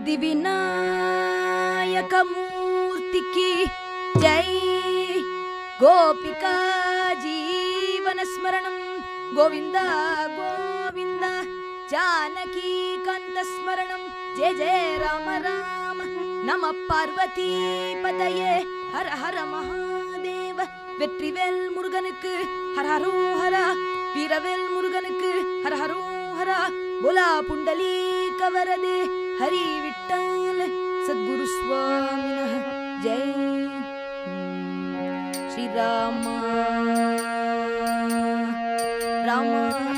సిద్ధి వినాయకమూర్తికి జై గోపికా జీవన స్మరణం గోవింద గోవింద జానకీ కంద స్మరణం జయ జయ రామ రామ நம பார்வதி பதையே ஹர ஹர மகாதேவ வெற்றிவேல் முருகனுக்கு ஹர ஹரோ ஹரா வீரவேல் முருகனுக்கு ஹர ஹரோ ஹரா போலா புண்டலீ கவரதே ஹரி விட்டல் சத்குரு சுவாமின ஜெய் ஸ்ரீராம ராம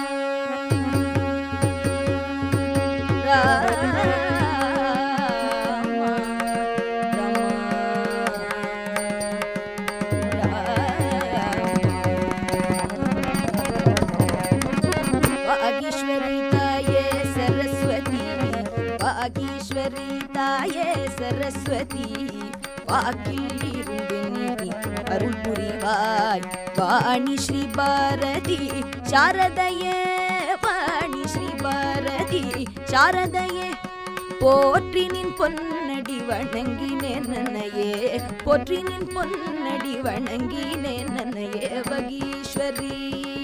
வாகீஸ்வரி தாயே சரஸ்வதி வாகீஸ்வரி தாயே சரஸ்வதி வாக்கிலிருந்து நீ அருள் புரிவாய் வாணி ஸ்ரீ பாரதி சாரதையே வாணி ஸ்ரீ பாரதி சாரதையே போற்றி நின் பொன்னடி வணங்கினேன் நன்னையே போற்றி நின் பொன்னடி வணங்கினேன் நன்னையே வகீஸ்வரி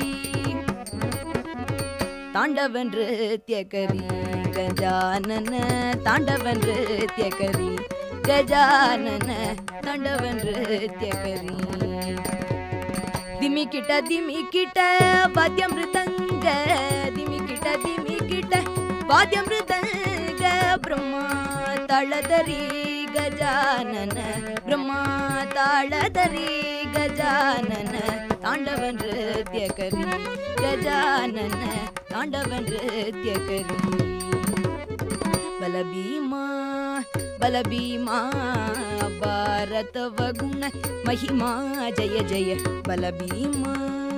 தாண்டவன் நிருத்யகரி கஜானன தாண்டவன் நிருத்யகரி கஜானன தாண்டவன் நிருத்யகரி திமிக்கிட்ட திமிக்கிட்ட வாத்தியம் மிருதங்க திமிக்கிட்ட திமிக்கிட்ட வாத்தியம் மிருதங்க பிரம்மா தளதரி கஜானன பிரம்மா தாளதரி கஜானன தாண்டவன் நிருத்யகரி கஜானன தாண்டவன் நிருத்யகரி ಬಲಭೀಮಾ ಬಲಭೀಮಾ ಭಾರತವ ಗುಣ ಮಹಿಮಾ ಜಯ ಜಯ ಬಲಭೀಮಾ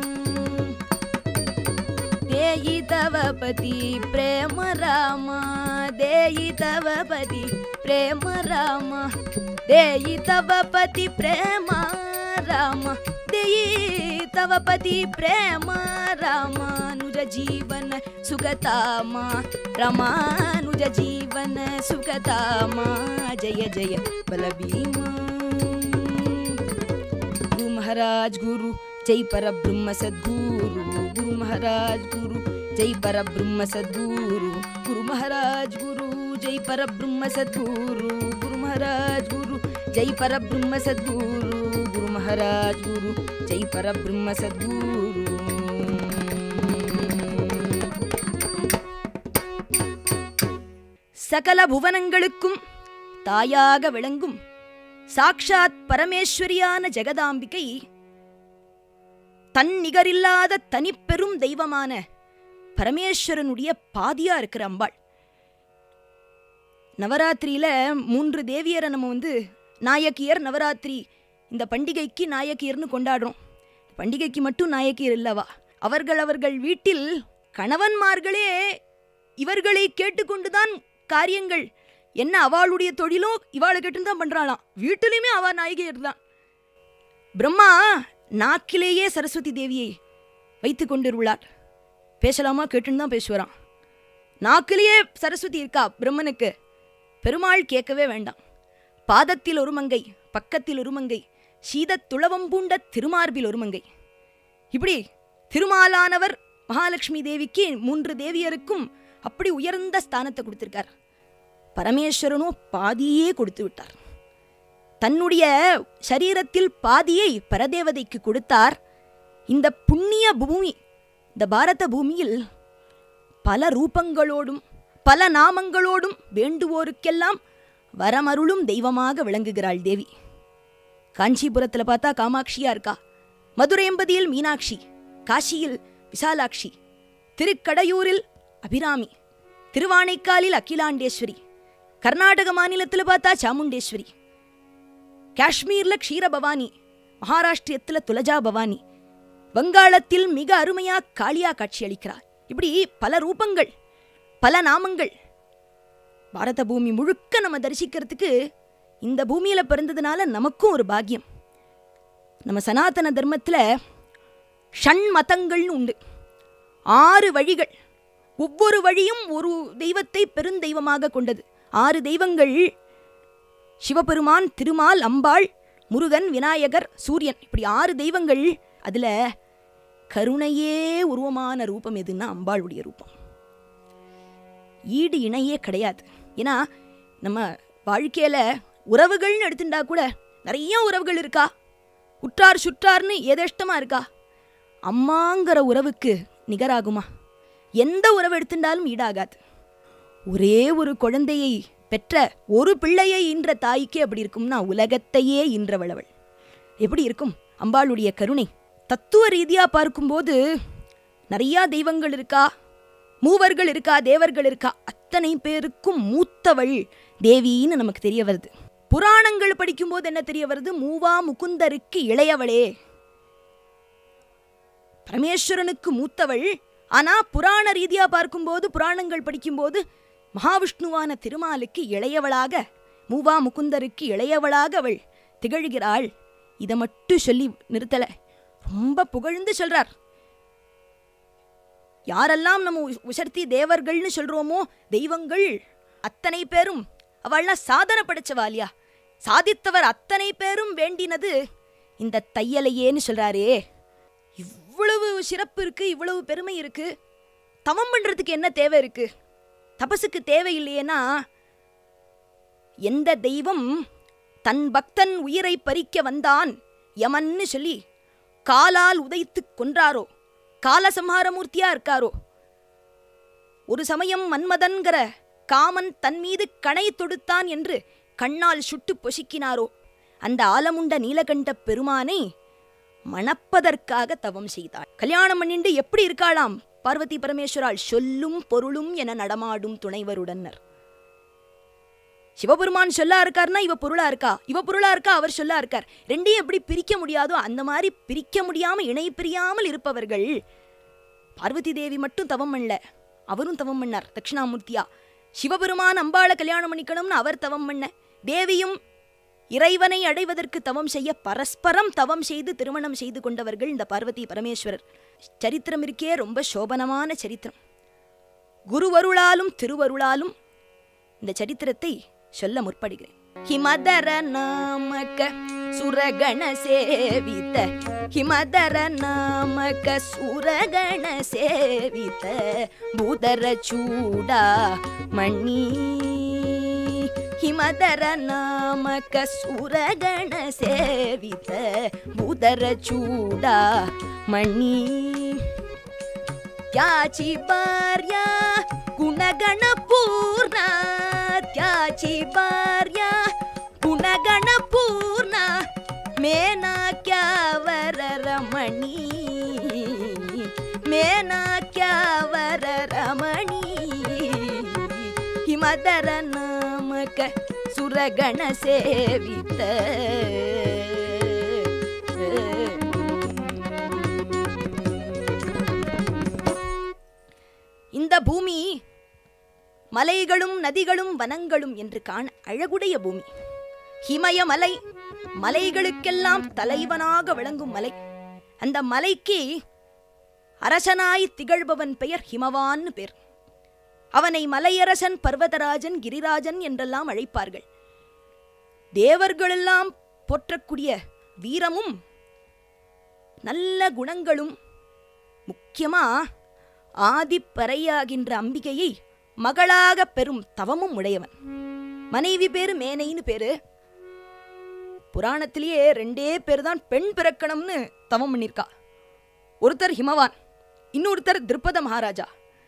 ದೇಯಿ ತವ ಪತಿ ಪ್ರೇಮ ರಾಮ ದೇಯಿ ತವ ಪತಿ ಪ್ರೇಮ ರಾಮ ದೇಯಿ ತವ ಪತಿ ಪ್ರೇಮ ರಾಮ ದೇಯಿ ತವ ಪತಿ ಪ್ರೇಮ ರಾಮಾನುಜ ಜೀವನ ಸುಗತಾಮ ರಮಾನುಜ ಜೀವನ ಸುಗತಾಮ ಜಯ ಜಯ ಬಲಭೀಮ ಗುರು ಮಹಾರಾಜ್ ಗುರು ಜೈ ಪರಬ್ರಹ್ಮ ಸದ್ಗುರು ಗುರು ಮಹಾರಾಜ್ ಗುರು ಜೈ ಪರಬ್ರಹ್ಮ ಸದ್ಗುರು ಗುರು ಮಹಾರಾಜ್ ಗುರು ಜೈ ಪರಬ್ರಹ್ಮ ಸದ್ಗುರು ಗುರು ಮಹಾರಾಜ್ ಗುರು ಜೈ ಪರಬ್ರಹ್ಮ ಸದ್ಗುರು ಗುರು ಮಹಾರಾಜ್ ಗುರು ಜೈ ಪರಬ್ರಹ್ಮ ಸದ್ಗುರು சகல புவனங்களுக்கும் தாயாக விளங்கும் சாக்ஷாத் பரமேஸ்வரியான ஜெகதாம்பிகை தன் நிகரில்லாத தனிப்பெரும் தெய்வமான பரமேஸ்வரனுடைய பாதியா இருக்கிற அம்பாள் நவராத்திரியில மூன்று தேவியரை நம்ம வந்து நாயக்கியர் நவராத்திரி இந்த பண்டிகைக்கு நாயக்கியர்னு கொண்டாடுறோம் பண்டிகைக்கு மட்டும் நாயக்கியர் இல்லவா அவர்கள் அவர்கள் வீட்டில் கணவன்மார்களே இவர்களை கேட்டுக்கொண்டுதான் காரியங்கள் என்ன அவளுடைய தொழிலோ இவாளை கேட்டு தான் பண்றாளாம் வீட்டிலுமே அவ நாயகியர் தான் பிரம்மா நாக்கிலேயே சரஸ்வதி தேவியை வைத்து கொண்டிருள்ளார் பேசலாமா கேட்டுன்னு தான் பேசுவாராம் நாக்கிலேயே சரஸ்வதி இருக்கா பிரம்மனுக்கு பெருமாள் கேட்கவே வேண்டாம் பாதத்தில் ஒரு மங்கை பக்கத்தில் ஒரு மங்கை சீதத் துளவம் பூண்ட திருமார்பில் ஒரு மங்கை இப்படி திருமாலானவர் மகாலட்சுமி தேவிக்கு மூன்று தேவியருக்கும் அப்படி உயர்ந்த ஸ்தானத்தை கொடுத்திருக்கார் பரமேஸ்வரனோ பாதியே கொடுத்து விட்டார் தன்னுடைய சரீரத்தில் பாதியை பரதேவதைக்கு கொடுத்தார் இந்த புண்ணிய பூமி இந்த பாரத பூமியில் பல ரூபங்களோடும் பல நாமங்களோடும் வேண்டுவோருக்கெல்லாம் வரமருளும் தெய்வமாக விளங்குகிறாள் தேவி காஞ்சிபுரத்தில் பார்த்தா காமாட்சியா இருக்கா மதுரை எம்பதியில் மீனாட்சி காசியில் விசாலாட்சி திருக்கடையூரில் அபிராமி திருவானைக்காலில் அகிலாண்டேஸ்வரி கர்நாடக மாநிலத்தில் பார்த்தா சாமுண்டேஸ்வரி காஷ்மீர்ல க்ஷீரபவானி மகாராஷ்டிரத்தில் துலஜா பவானி வங்காளத்தில் மிக அருமையா காளியா காட்சியளிக்கிறார் இப்படி பல ரூபங்கள் பல நாமங்கள் பாரத பூமி முழுக்க நம்ம தரிசிக்கிறதுக்கு இந்த பூமியில பிறந்ததுனால நமக்கும் ஒரு பாக்கியம் நம்ம சனாதன தர்மத்துல ஷண் மதங்கள்னு உண்டு ஆறு வழிகள் ஒவ்வொரு வழியும் ஒரு தெய்வத்தை பெருந்தெய்வமாக கொண்டது ஆறு தெய்வங்கள் சிவபெருமான் திருமால் அம்பாள் முருகன் விநாயகர் சூரியன் இப்படி ஆறு தெய்வங்கள் அதுல கருணையே உருவமான ரூபம் எதுன்னா அம்பாளுடைய ரூபம் ஈடு இணையே கிடையாது ஏன்னா நம்ம வாழ்க்கையில உறவுகள்னு எடுத்துட்டா கூட நிறைய உறவுகள் இருக்கா உற்றார் சுற்றார்னு எதேஷ்டமா இருக்கா அம்மாங்கிற உறவுக்கு நிகராகுமா எந்த உறவு எடுத்துட்டாலும் ஈடாகாது ஒரே ஒரு குழந்தையை பெற்ற ஒரு பிள்ளையை ஈன்ற தாய்க்கு அப்படி இருக்கும்னா உலகத்தையே ஈன்றவளவள் எப்படி இருக்கும் அம்பாளுடைய கருணை தத்துவ ரீதியா பார்க்கும்போது நிறைய தெய்வங்கள் இருக்கா மூவர்கள் இருக்கா தேவர்கள் இருக்கா அத்தனை பேருக்கும் மூத்தவள் தேவின்னு நமக்கு தெரிய வருது புராணங்கள் படிக்கும்போது என்ன தெரிய வருது மூவா முகுந்தருக்கு இளையவளே பரமேஸ்வரனுக்கு மூத்தவள் ஆனா புராண ரீதியா பார்க்கும்போது புராணங்கள் படிக்கும்போது மகாவிஷ்ணுவான திருமாலுக்கு இளையவளாக மூவா முகுந்தருக்கு இளையவளாக அவள் திகழ்கிறாள் இதை மட்டும் சொல்லி நிறுத்தல ரொம்ப புகழ்ந்து சொல்றார் யாரெல்லாம் நம்ம உ- உசர்த்தி தேவர்கள்னு சொல்றோமோ தெய்வங்கள் அத்தனை பேரும் அவள்லாம் சாதனை படைச்சவா இல்லையா சாதித்தவர் அத்தனை பேரும் வேண்டினது இந்த தையலையேன்னு சொல்றாரே இவ்வளவு சிறப்பு இருக்கு இவ்வளவு பெருமை இருக்கு தவம் பண்றதுக்கு என்ன தேவை இருக்கு தபசுக்கு தேவை இல்லையேனா எந்த தெய்வம் தன் பக்தன் உயிரை பறிக்க வந்தான் யமன்னு சொல்லி காலால் உதைத்து கொன்றாரோ காலசம்ஹாரமூர்த்தியா இருக்காரோ ஒரு சமயம் மன்மதன்கிற காமன் தன் மீது கணை தொடுத்தான் என்று கண்ணால் சுட்டு பொசுக்கினாரோ அந்த ஆலமுண்ட நீலகண்ட பெருமானை மணப்பதற்காக தவம் செய்தாள் கல்யாணம் பண்ணிண்டு எப்படி இருக்காளாம் பார்வதி பரமேஸ்வரால் சொல்லும் பொருளும் என நடமாடும் துணைவருடன்னர் சிவபெருமான் சொல்லா இருக்காருன்னா இவ பொருளா இருக்கா இவ பொருளா இருக்கா அவர் சொல்லா இருக்கார் ரெண்டையும் எப்படி பிரிக்க முடியாதோ அந்த மாதிரி பிரிக்க முடியாம இணை பிரியாமல் இருப்பவர்கள் பார்வதி தேவி மட்டும் தவம் பண்ணல அவரும் தவம் பண்ணார் தட்சிணாமூர்த்தியா சிவபெருமான் அம்பாளை கல்யாணம் பண்ணிக்கணும்னு அவர் தவம் பண்ண தேவியும் இறைவனை அடைவதற்கு தவம் செய்ய பரஸ்பரம் தவம் செய்து திருமணம் செய்து கொண்டவர்கள் இந்த பார்வதி பரமேஸ்வரர் சரித்திரம் இருக்கே ரொம்ப சோபனமான சரித்திரம் குருவருளாலும் திருவருளாலும் இந்த சரித்திரத்தை சொல்ல முற்படுகிறேன் ஹிமதர நாமக சுரகண சேவித ஹிமதர நாமக சுரகண சேவித பூதர சூடா மணி ಹಿಮದರ ನಾಮಕ ಸುರಗಣ ಸೇವಿತ ಬುದರ ಚೂಡ ಮಣಿ ತ್ಯಾಚಿ ಬಾರ್ಯ ಗುಣಗಣ ಪೂರ್ಣ ತ್ಯಾಚಿ ಬಾರ್ಯ ಗುಣಗಣ ಪೂರ್ಣ ಮೇನಾಕ್ಯಾವರ ರಮಣಿ ಮೇನಾಕ್ಯಾವರ ರಮಣಿ ಹಿಮದರ ನಾಮಕ ಸುರಗಣ ಸೇವಿತ இந்த பூமி மலைகளும் நதிகளும் வனங்களும் என்று காண அழகுடைய பூமி ஹிமயமலை மலைகளுக்கெல்லாம் தலைவனாக விளங்கும் மலை அந்த மலைக்கு அரசனாய் திகழ்பவன் பெயர் ஹிமவான்னு பேர் அவனை மலையரசன் பர்வதராஜன் கிரிராஜன் என்றெல்லாம் அழைப்பார்கள் தேவர்களெல்லாம் போற்றக்கூடிய வீரமும் நல்ல குணங்களும் முக்கியமா ஆதிப்பறையாகின்ற அம்பிகையை மகளாக பெறும் தவமும் உடையவன் மனைவி பேரு மேனைன்னு பேரு புராணத்திலேயே ரெண்டே பேர் தான் பெண் பிறக்கணும்னு தவம் பண்ணியிருக்கா ஒருத்தர் ஹிமவான் இன்னொருத்தர் திருப்பத மகாராஜா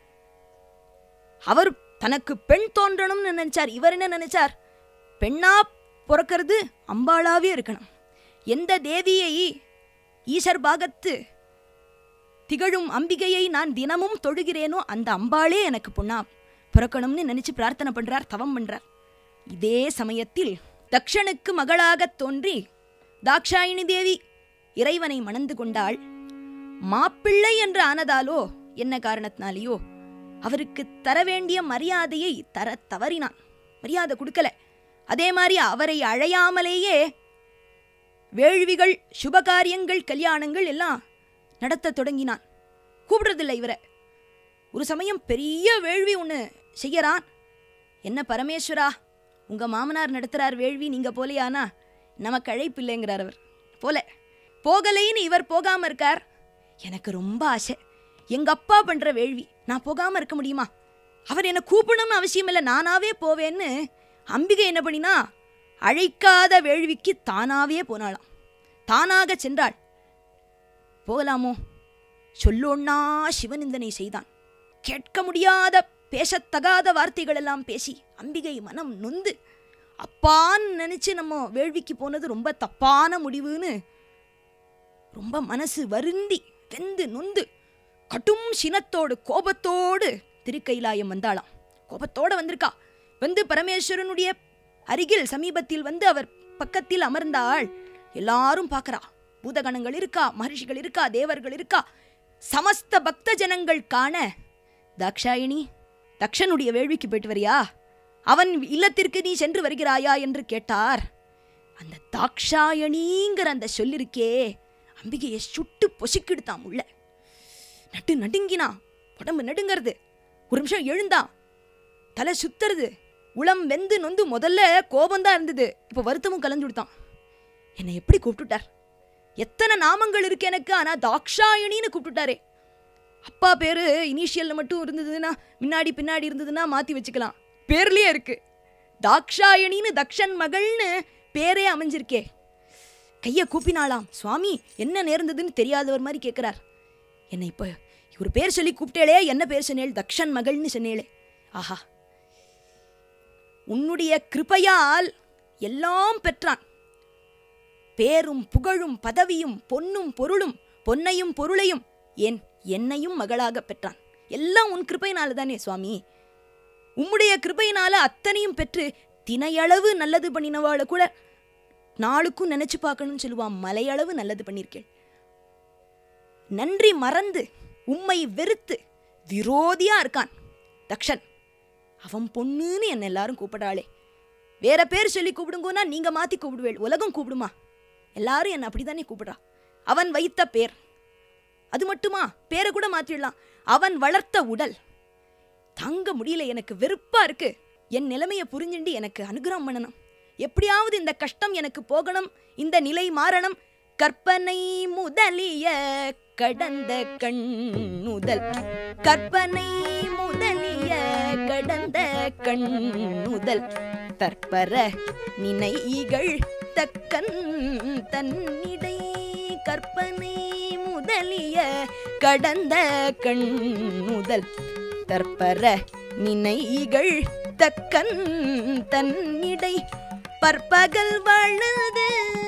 அவர் தனக்கு பெண் தோன்றணும்னு நினைச்சார் இவர் என்ன நினைச்சார் பெண்ணா பிறக்கிறது அம்பாளாவே இருக்கணும் எந்த தேவியை ஈசர் பாகத்து திகழும் அம்பிகையை நான் தினமும் தொழுகிறேனோ அந்த அம்பாளே எனக்கு பொண்ணா பிறக்கணும்னு நினைச்சு பிரார்த்தனை பண்றார் தவம் பண்றார் இதே சமயத்தில் தக்ஷனுக்கு மகளாகத் தோன்றி தாக்ஷாயினி தேவி இறைவனை மணந்து கொண்டாள் மாப்பிள்ளை என்று ஆனதாலோ என்ன காரணத்தினாலேயோ அவருக்கு தர வேண்டிய மரியாதையை தர தவறினான் மரியாதை கொடுக்கல அதே மாதிரி அவரை அழையாமலேயே வேள்விகள் சுபகாரியங்கள் கல்யாணங்கள் எல்லாம் நடத்த தொடங்கினான் கூப்பிடுறதில்லை இவரை ஒரு சமயம் பெரிய வேள்வி ஒன்று செய்யறான் என்ன பரமேஸ்வரா உங்க மாமனார் நடத்துறார் வேள்வி நீங்க போலையானா நமக்கு அழைப்பு இல்லைங்கிறார் அவர் போல போகலைன்னு இவர் போகாம இருக்கார் எனக்கு ரொம்ப ஆசை எங்க அப்பா பண்ற வேள்வி நான் போகாம இருக்க முடியுமா அவர் என்னை கூப்பிடணும்னு அவசியம் இல்லை நானாவே போவேன்னு அம்பிகை என்ன பண்ணினா அழைக்காத வேள்விக்கு தானாவே போனாளாம் தானாக சென்றாள் போகலாமோ சொல்லொன்னா சிவனிந்தனை செய்தான் கேட்க முடியாத பேசத்தகாத வார்த்தைகள் எல்லாம் பேசி அம்பிகை மனம் நொந்து அப்பான்னு நினைச்சு நம்ம வேள்விக்கு போனது ரொம்ப தப்பான முடிவுன்னு ரொம்ப மனசு வருந்தி வெந்து நொந்து கடும் சினத்தோடு கோபத்தோடு திருக்கைலாயம் வந்தாளாம் கோபத்தோட வந்திருக்கா வந்து பரமேஸ்வரனுடைய அருகில் சமீபத்தில் வந்து அவர் பக்கத்தில் அமர்ந்தாள் எல்லாரும் பார்க்கறா பூதகணங்கள் இருக்கா மகர்ஷிகள் இருக்கா தேவர்கள் இருக்கா சமஸ்த பக்த ஜனங்கள் காண தாக்ஷாயினி தக்ஷனுடைய வேள்விக்கு போயிட்டு வரியா அவன் இல்லத்திற்கு நீ சென்று வருகிறாயா என்று கேட்டார் அந்த தாக்ஷாயணிங்கிற அந்த சொல்லிருக்கே அம்பிகையை சுட்டு பொசுக்கிடுத்தான் உள்ள நட்டு நடுங்கினா உடம்பு நடுங்கிறது ஒரு நிமிஷம் எழுந்தான் தலை சுத்துறது உளம் வெந்து நொந்து முதல்ல கோபம்தான் இருந்தது இப்போ வருத்தமும் கலந்து விடுத்தான் என்னை எப்படி கூப்பிட்டுட்டார் எத்தனை நாமங்கள் இருக்கு எனக்கு ஆனா தாக்ஷாயணின்னு கூப்பிட்டுட்டாரே அப்பா பேரு இனிஷியல்ல மட்டும் இருந்ததுன்னா முன்னாடி பின்னாடி இருந்ததுன்னா மாத்தி வச்சுக்கலாம் பேர்லயே இருக்கு தாக்ஷாயணின்னு தக்ஷன் மகள்னு பேரே அமைஞ்சிருக்கே கையை கூப்பினாளாம் சுவாமி என்ன நேர்ந்ததுன்னு தெரியாதவர் மாதிரி கேட்குறார் என்னை இப்போ ஒரு பேர் சொல்லி கூப்பிட்டேளே என்ன பேர் சொன்னேள் தக்ஷன் மகள்னு சொன்னேளே ஆஹா உன்னுடைய கிருபையால் எல்லாம் பெற்றான் பேரும் புகழும் பதவியும் பொன்னும் பொருளும் பொன்னையும் பொருளையும் ஏன் என்னையும் மகளாக பெற்றான் எல்லாம் உன் கிருபையினால தானே சுவாமி உம்முடைய கிருபையினால அத்தனையும் பெற்று தினையளவு நல்லது பண்ணினவாளை கூட நாளுக்கும் நினைச்சு பார்க்கணும்னு சொல்லுவான் மலையளவு நல்லது பண்ணியிருக்கேள் நன்றி மறந்து உம்மை வெறுத்து விரோதியா இருக்கான் தக்ஷன் அவன் பொண்ணுன்னு என்ன எல்லாரும் கூப்பிடுறாளே வேற பேர் சொல்லி கூப்பிடுங்கன்னா நீங்க மாத்தி கூப்பிடுவேள் உலகம் கூப்பிடுமா எல்லாரும் என்ன அப்படித்தானே கூப்பிடுறா அவன் வைத்த பேர் அது மட்டுமா பேரை கூட மாத்திடலாம் அவன் வளர்த்த உடல் தாங்க முடியல எனக்கு வெறுப்பா இருக்கு என் நிலைமையை புரிஞ்சுண்டு எனக்கு அனுகிரகம் பண்ணணும் எப்படியாவது இந்த கஷ்டம் எனக்கு போகணும் இந்த நிலை மாறணும் கற்பனை முதலிய கடந்த கண் முதல் கற்பனை முதலிய கடந்த கண் முதல் தற்பர நினைகள் தக்கன் தன்னிடை கற்பனை முதலிய கடந்த கண் முதல் தற்பர நினைகள் தக்கன் தன்னிடை பற்பகல் வாழுது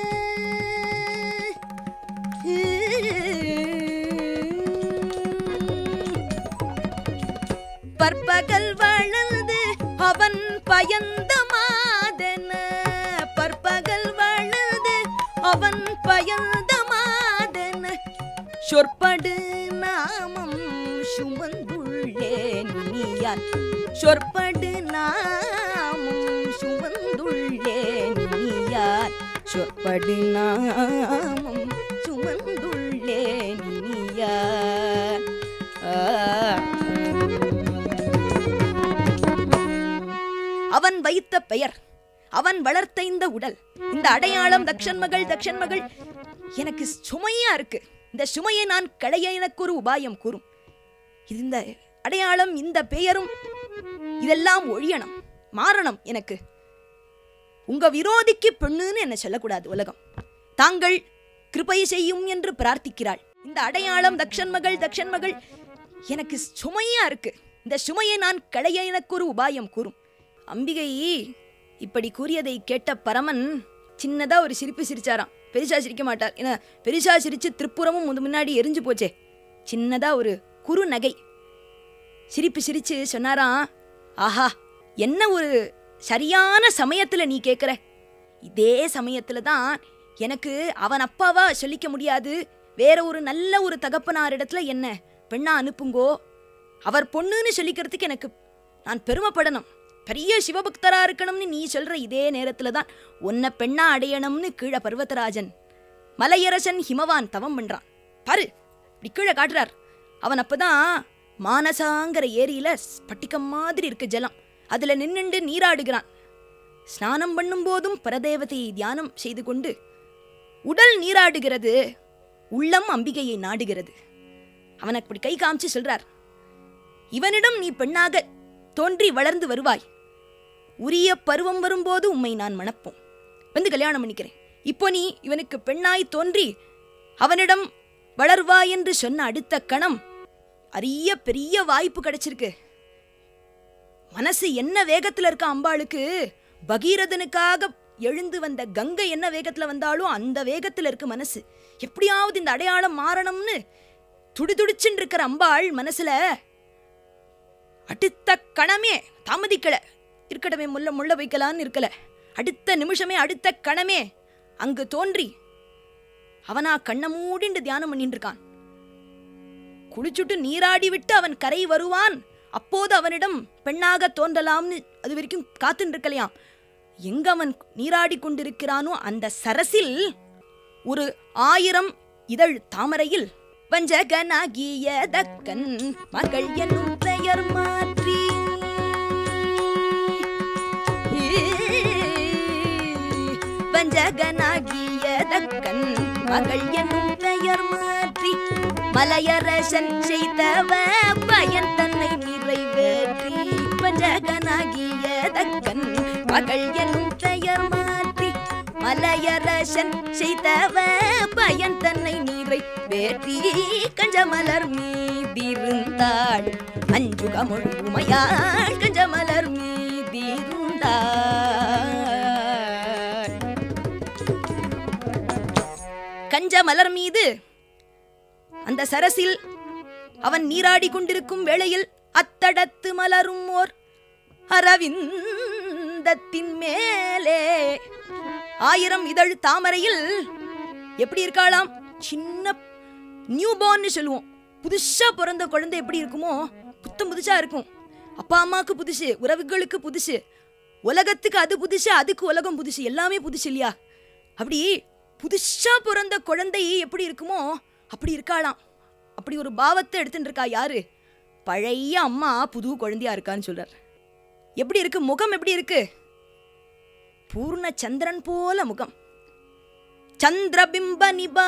பற்பகல் வாழுது அவன் பயந்த மாதன பற்பகல் வாழுது அவன் பயந்த மாதன சொற்படு நாமம் சுமந்துள்ளே நீயான் சொற்படு நாமம் சுமந்துள்ளே நீயான் சொற்படு நாமம் சுமந்துள்ளே நீயான் அவன் வைத்த பெயர் அவன் வளர்த்த இந்த உடல் இந்த அடையாளம் தக்ஷன் மகள் தக்ஷன் மகள் எனக்கு சுமையா இருக்கு இந்த சுமையை நான் களைய எனக்கு ஒரு உபாயம் கூறும் இது இந்த அடையாளம் இந்த பெயரும் இதெல்லாம் ஒழியணும் மாறணும் எனக்கு உங்க விரோதிக்கு பெண்ணுன்னு என்ன சொல்லக்கூடாது உலகம் தாங்கள் கிருபை செய்யும் என்று பிரார்த்திக்கிறாள் இந்த அடையாளம் தக்ஷன் மகள் தக்ஷன் மகள் எனக்கு சுமையா இருக்கு இந்த சுமையை நான் களைய எனக்கு ஒரு உபாயம் கூறும் அம்பிகை இப்படி கூறியதை கேட்ட பரமன் சின்னதா ஒரு சிரிப்பு சிரிச்சாராம் பெருசா சிரிக்க மாட்டார் ஏன்னா பெருசா சிரிச்சு திருப்புறமும் முந்து முன்னாடி எரிஞ்சு போச்சே சின்னதா ஒரு குறு நகை சிரிப்பு சிரிச்சு சொன்னாராம் ஆஹா என்ன ஒரு சரியான சமயத்துல நீ கேட்குற இதே சமயத்துல தான் எனக்கு அவன் அப்பாவா சொல்லிக்க முடியாது வேற ஒரு நல்ல ஒரு தகப்பனார் இடத்துல என்ன பெண்ணா அனுப்புங்கோ அவர் பொண்ணுன்னு சொல்லிக்கிறதுக்கு எனக்கு நான் பெருமைப்படணும் பெரிய சிவபக்தரா இருக்கணும்னு நீ சொல்ற இதே நேரத்துல தான் உன்னை பெண்ணா அடையணும்னு கீழே பர்வதராஜன் மலையரசன் ஹிமவான் தவம் பண்றான் பாரு இப்படி கீழே காட்டுறார் அவன் அப்பதான் மானசாங்கிற ஏரியில பட்டிக்கம் மாதிரி இருக்கு ஜலம் அதுல நின்னுண்டு நீராடுகிறான் ஸ்நானம் பண்ணும் போதும் பரதேவதையை தியானம் செய்து கொண்டு உடல் நீராடுகிறது உள்ளம் அம்பிகையை நாடுகிறது அவன் அப்படி கை காமிச்சு சொல்றார் இவனிடம் நீ பெண்ணாக தோன்றி வளர்ந்து வருவாய் உரிய பருவம் வரும்போது உம்மை நான் மணப்போம் வந்து கல்யாணம் பண்ணிக்கிறேன் இப்போ நீ இவனுக்கு பெண்ணாய் தோன்றி அவனிடம் வளர்வாய் என்று சொன்ன அடுத்த கணம் அரிய பெரிய வாய்ப்பு கிடைச்சிருக்கு மனசு என்ன வேகத்துல இருக்க அம்பாளுக்கு பகீரதனுக்காக எழுந்து வந்த கங்கை என்ன வேகத்துல வந்தாலும் அந்த வேகத்துல இருக்கு மனசு எப்படியாவது இந்த அடையாளம் மாறணும்னு துடிதுடிச்சுன்னு இருக்கிற அம்பாள் மனசுல அடுத்த கணமே தாமதிக்கல இருக்கடமே முள்ள முள்ள வைக்கலான்னு இருக்கல அடுத்த நிமிஷமே அடுத்த கணமே அங்கு தோன்றி அவனா கண்ண மூடிண்டு தியானம் பண்ணிட்டு இருக்கான் குளிச்சுட்டு நீராடி விட்டு அவன் கரை வருவான் அப்போது அவனிடம் பெண்ணாக தோன்றலாம்னு அது வரைக்கும் காத்துட்டு இருக்கலையாம் எங்க அவன் நீராடி கொண்டிருக்கிறானோ அந்த சரசில் ஒரு ஆயிரம் இதழ் தாமரையில் வஞ்சகனாகிய தக்கன் மகள் என்னும் பெயர் மாற்றி வஞ்சகனாகிய தக்கன் மகள் என்னும் பெயர் மாற்றி மலையரசன் செய்தவ பயன் தன்னை நிறைவேற்றி வஞ்சகனாகிய தக்கன் மகள் என்னும் பெயர் மாற்றி மலையரசன் செய்தவ பயன் தன்னை நீரை வேற்றி கஞ்சமலர் மீதிருந்தாள் அஞ்சுக முழுமையாள் கஞ்சமலர் மீதிருந்தாள் கஞ்ச மலர் மீது அந்த சரசில் அவன் நீராடி கொண்டிருக்கும் வேளையில் அத்தடத்து மலரும் ஓர் அரவிந்தத்தின் மேலே ஆயிரம் இதழ் தாமரையில் எப்படி இருக்காளாம் சின்ன நியூபார்ன்னு சொல்லுவோம் புதுசா பிறந்த குழந்தை எப்படி இருக்குமோ புத்தம் புதுசா இருக்கும் அப்பா அம்மாவுக்கு புதுசு உறவுகளுக்கு புதுசு உலகத்துக்கு அது புதுசு அதுக்கு உலகம் புதுசு எல்லாமே புதுசு இல்லையா அப்படி புதுசா பிறந்த குழந்தை எப்படி இருக்குமோ அப்படி இருக்காளாம் அப்படி ஒரு பாவத்தை எடுத்துட்டு இருக்கா யாரு பழைய அம்மா புது குழந்தையா இருக்கான்னு சொல்றார் எப்படி இருக்கு முகம் எப்படி இருக்கு பூர்ண சந்திரன் போல முகம் சந்திரபிம்ப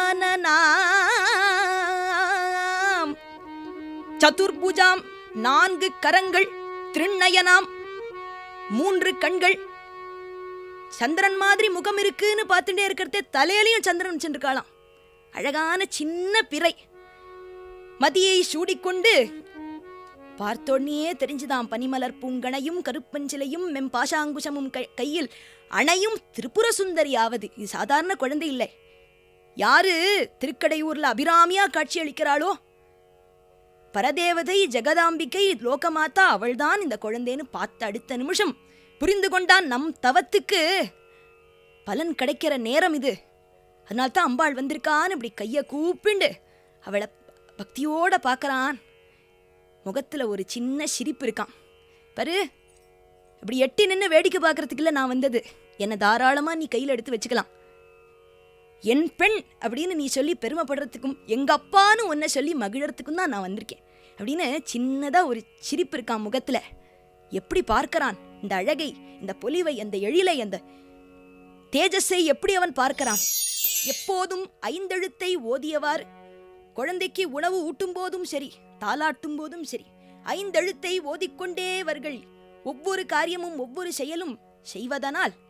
நிபானனாம் சதுர்புஜாம் நான்கு கரங்கள் திருநயனாம் மூன்று கண்கள் சந்திரன் மாதிரி முகம் இருக்குன்னு பார்த்துட்டே இருக்கிறதே தலையிலையும் சந்திரன் வச்சுருக்காளாம் அழகான சின்ன பிறை மதியை சூடிக்கொண்டு பார்த்தோன்னே தெரிஞ்சுதான் பனிமலர் பூங்கணையும் கருப்பஞ்சிலையும் மெம் பாஷாங்குஷமும் கை- கையில் அணையும் திரிபுர சுந்தரியாவது இது சாதாரண குழந்தை இல்லை யாரு திருக்கடையூர்ல அபிராமியா காட்சி அளிக்கிறாளோ பரதேவதை ஜெகதாம்பிகை லோகமாதா அவள்தான் இந்த குழந்தைன்னு பார்த்த அடுத்த நிமிஷம் புரிந்து கொண்டான் நம் தவத்துக்கு பலன் கிடைக்கிற நேரம் இது அதனால தான் அம்பாள் வந்திருக்கான்னு இப்படி கையை கூப்பிண்டு அவளை பக்தியோட பார்க்கறான் முகத்துல ஒரு சின்ன சிரிப்பு இருக்கான் பாரு இப்படி எட்டி நின்று வேடிக்கை பார்க்கறதுக்கு இல்ல நான் வந்தது என்னை தாராளமா நீ கையில் எடுத்து வச்சுக்கலாம் என் பெண் அப்படின்னு நீ சொல்லி பெருமைப்படுறதுக்கும் எங்க அப்பான்னு உன்னை சொல்லி மகிழறதுக்கும் தான் நான் வந்திருக்கேன் அப்படின்னு சின்னதா ஒரு சிரிப்பு இருக்கான் முகத்துல எப்படி பார்க்கறான் இந்த அழகை இந்த பொலிவை அந்த எழிலை அந்த தேஜஸை எப்படி அவன் பார்க்கறான் எப்போதும் ஐந்தெழுத்தை ஓதியவாறு குழந்தைக்கு உணவு ஊட்டும் போதும் சரி தாலாட்டும் போதும் சரி ஐந்தெழுத்தை ஓதிக்கொண்டே அவர்கள் ஒவ்வொரு காரியமும் ஒவ்வொரு செயலும் செய்வதனால்